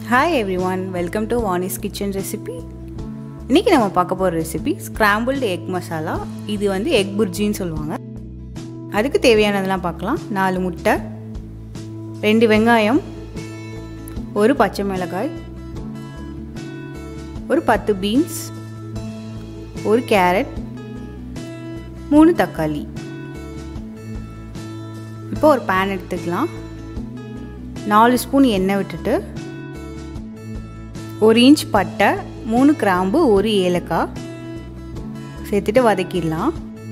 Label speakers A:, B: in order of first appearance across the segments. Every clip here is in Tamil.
A: hi everyone welcome to Vani's kitchen recipe இன்றைக்கி நம்ம பார்க்க போகிற ரெசிபி ஸ்க்ராம்பிள்டு எக் மசாலா இது வந்து எக் புர்ஜின்னு சொல்லுவாங்க அதுக்கு தேவையானதெல்லாம் பார்க்கலாம் நாலு முட்டை ரெண்டு வெங்காயம் ஒரு பச்சை மிளகாய் ஒரு பத்து பீன்ஸ் ஒரு கேரட் மூணு தக்காளி இப்போ ஒரு பேன் எடுத்துக்கலாம் நாலு ஸ்பூன் எண்ணெய் விட்டுட்டு ஒரு இன்ச் பட்டை மூணு கிராம்பு ஒரு ஏலக்காய் சேர்த்துட்டு வதக்கிடலாம்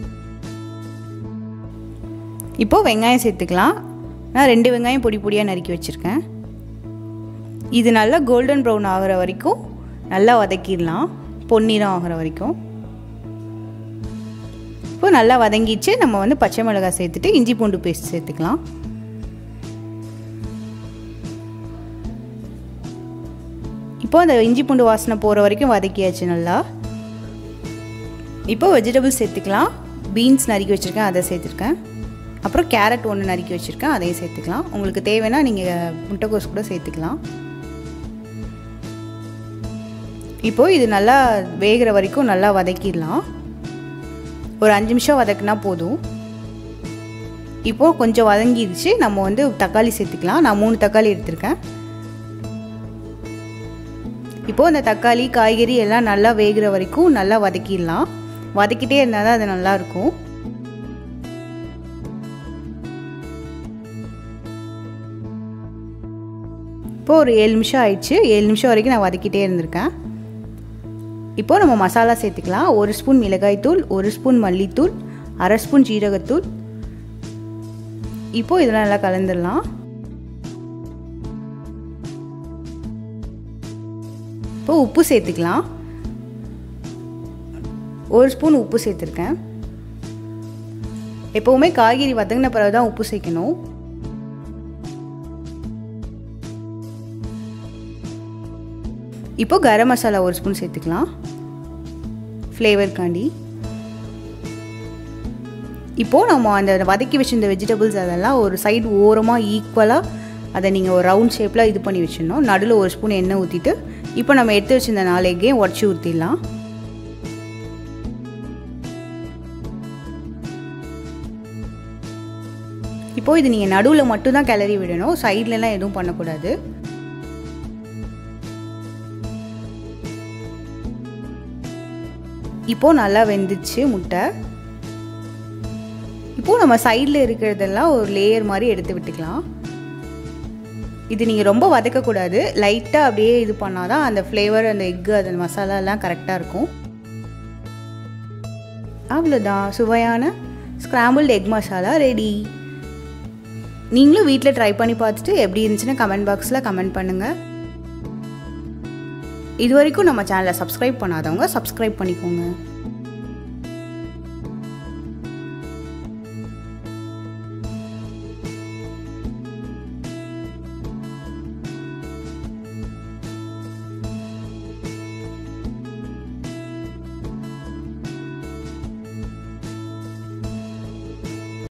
A: இப்போது வெங்காயம் சேர்த்துக்கலாம் நான் ரெண்டு வெங்காயம் பொடி பொடியாக நறுக்கி வச்சுருக்கேன் இது நல்லா கோல்டன் ப்ரௌன் ஆகிற வரைக்கும் நல்லா வதக்கிடலாம் பொன்னிறம் ஆகிற வரைக்கும் இப்போ நல்லா வதங்கிச்சு நம்ம வந்து பச்சை மிளகாய் சேர்த்துட்டு இஞ்சி பூண்டு பேஸ்ட் சேர்த்துக்கலாம் இப்போ அந்த இஞ்சி பூண்டு வாசனை போகிற வரைக்கும் வதக்கியாச்சு நல்லா இப்போ வெஜிடபிள்ஸ் சேர்த்துக்கலாம் பீன்ஸ் நறுக்கி வச்சுருக்கேன் அதை சேர்த்துருக்கேன் அப்புறம் கேரட் ஒன்று நறுக்கி வச்சுருக்கேன் அதையும் சேர்த்துக்கலாம் உங்களுக்கு தேவைன்னா நீங்கள் முட்டைக்கோஸ் கூட சேர்த்துக்கலாம் இப்போது இது நல்லா வேகிற வரைக்கும் நல்லா வதக்கிடலாம் ஒரு அஞ்சு நிமிஷம் வதக்குனா போதும் இப்போது கொஞ்சம் வதங்கிடுச்சு நம்ம வந்து தக்காளி சேர்த்துக்கலாம் நான் மூணு தக்காளி எடுத்திருக்கேன் இப்போது அந்த தக்காளி காய்கறி எல்லாம் நல்லா வேகிற வரைக்கும் நல்லா வதக்கிடலாம் வதக்கிட்டே இருந்தால் தான் அது நல்லாயிருக்கும் இப்போது ஒரு ஏழு நிமிஷம் ஆயிடுச்சு ஏழு நிமிஷம் வரைக்கும் நான் வதக்கிட்டே இருந்திருக்கேன் இப்போது நம்ம மசாலா சேர்த்துக்கலாம் ஒரு ஸ்பூன் மிளகாய்த்தூள் ஒரு ஸ்பூன் மல்லித்தூள் அரை ஸ்பூன் ஜீரகத்தூள் இப்போது இதெல்லாம் நல்லா கலந்துடலாம் இப்போ உப்பு சேர்த்துக்கலாம் ஒரு ஸ்பூன் உப்பு சேர்த்துருக்கேன் எப்போவுமே காய்கறி வதங்கின பிறகு தான் உப்பு சேர்க்கணும் இப்போ கரம் மசாலா ஒரு ஸ்பூன் சேர்த்துக்கலாம் ஃப்ளேவர்காண்டி இப்போது நம்ம அந்த வதக்கி வச்சிருந்த வெஜிடபிள்ஸ் அதெல்லாம் ஒரு சைடு ஓரமாக ஈக்குவலாக அதை நீங்கள் ஒரு ரவுண்ட் ஷேப்பில் இது பண்ணி வச்சிடணும் நடுவில் ஒரு ஸ்பூன் எண்ணெய் ஊற்றிட்டு இப்போ நம்ம எடுத்து வச்சிருந்த நாலு எக்கையும் உடச்சி ஊற்றிடலாம் இப்போது இது நீங்கள் நடுவில் மட்டும்தான் கிளறி விடணும் சைட்லலாம் எதுவும் பண்ணக்கூடாது இப்போது நல்லா வெந்துச்சு முட்டை இப்போது நம்ம சைடில் இருக்கிறதெல்லாம் ஒரு லேயர் மாதிரி எடுத்து விட்டுக்கலாம் இது நீங்கள் ரொம்ப வதக்கக்கூடாது லைட்டாக அப்படியே இது பண்ணால் தான் அந்த ஃப்ளேவர் அந்த எக்கு அந்த மசாலாலாம் கரெக்டாக இருக்கும் அவ்வளோதான் சுவையான ஸ்க்ராம்பிள்டு எக் மசாலா ரெடி நீங்களும் வீட்டில் ட்ரை பண்ணி பார்த்துட்டு எப்படி இருந்துச்சுன்னா கமெண்ட் பாக்ஸில் கமெண்ட் பண்ணுங்கள் இது வரைக்கும் நம்ம சேனலை சப்ஸ்கிரைப் பண்ணாதவங்க சப்ஸ்கிரைப் பண்ணிக்கோங்க